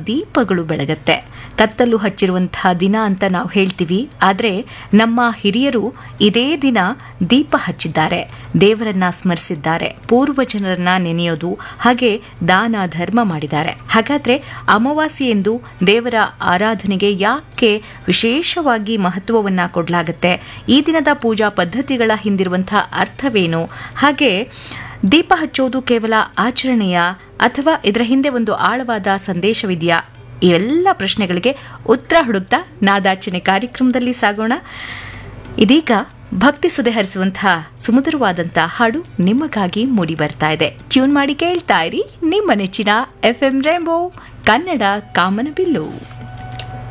ದೀಪಗಳು ಬೆಳಗತ್ತೆ ಕತ್ತಲು ಹಚ್ಚಿರುವಂತಹ ದಿನ ಅಂತ ನಾವು ಹೇಳ್ತೀವಿ ಆದರೆ ನಮ್ಮ ಹಿರಿಯರು ಇದೇ ದಿನ ದೀಪ ಹಚ್ಚಿದ್ದಾರೆ ದೇವರನ್ನ ಸ್ಮರಿಸಿದ್ದಾರೆ ಪೂರ್ವಜನರನ್ನ ನೆನೆಯೋದು ಹಾಗೆ ದಾನ ಧರ್ಮ ಮಾಡಿದ್ದಾರೆ ಹಾಗಾದ್ರೆ ಅಮಾವಾಸ್ಯೆ ಎಂದು ದೇವರ ಆರಾಧನೆಗೆ ಯಾಕೆ ವಿಶೇಷವಾಗಿ ಮಹತ್ವವನ್ನ ಕೊಡಲಾಗುತ್ತೆ ಈ ದಿನದ ಪೂಜಾ ಪದ್ಧತಿಗಳ ಹಿಂದಿರುವಂತಹ ಅರ್ಥವೇನು ಹಾಗೆ ದೀಪ ಹಚ್ಚೋದು ಕೇವಲ ಆಚರಣೆಯ ಅಥವಾ ಇದರ ಹಿಂದೆ ಒಂದು ಆಳವಾದ ಸಂದೇಶವಿದೆಯಾ ಈ ಎಲ್ಲ ಪ್ರಶ್ನೆಗಳಿಗೆ ಉತ್ತರ ಹುಡುಕ್ತಾ ನಾದಾರ್ಚನೆ ಕಾರ್ಯಕ್ರಮದಲ್ಲಿ ಸಾಗೋಣ ಇದೀಗ ಭಕ್ತಿ ಸುದೆ ಹರಿಸುವಂತಹ ಸುಮಧುರವಾದಂತಹ ಹಾಡು ನಿಮಗಾಗಿ ಮೂಡಿ ಬರ್ತಾ ಇದೆ ಟ್ಯೂನ್ ಮಾಡಿ ಕೇಳ್ತಾ ಇರಿ ನಿಮ್ಮ ನೆಚ್ಚಿನ ಎಫ್ ಎಂ ರೇಂಬೋ ಕನ್ನಡ ಕಾಮನಬಿಲ್ಲು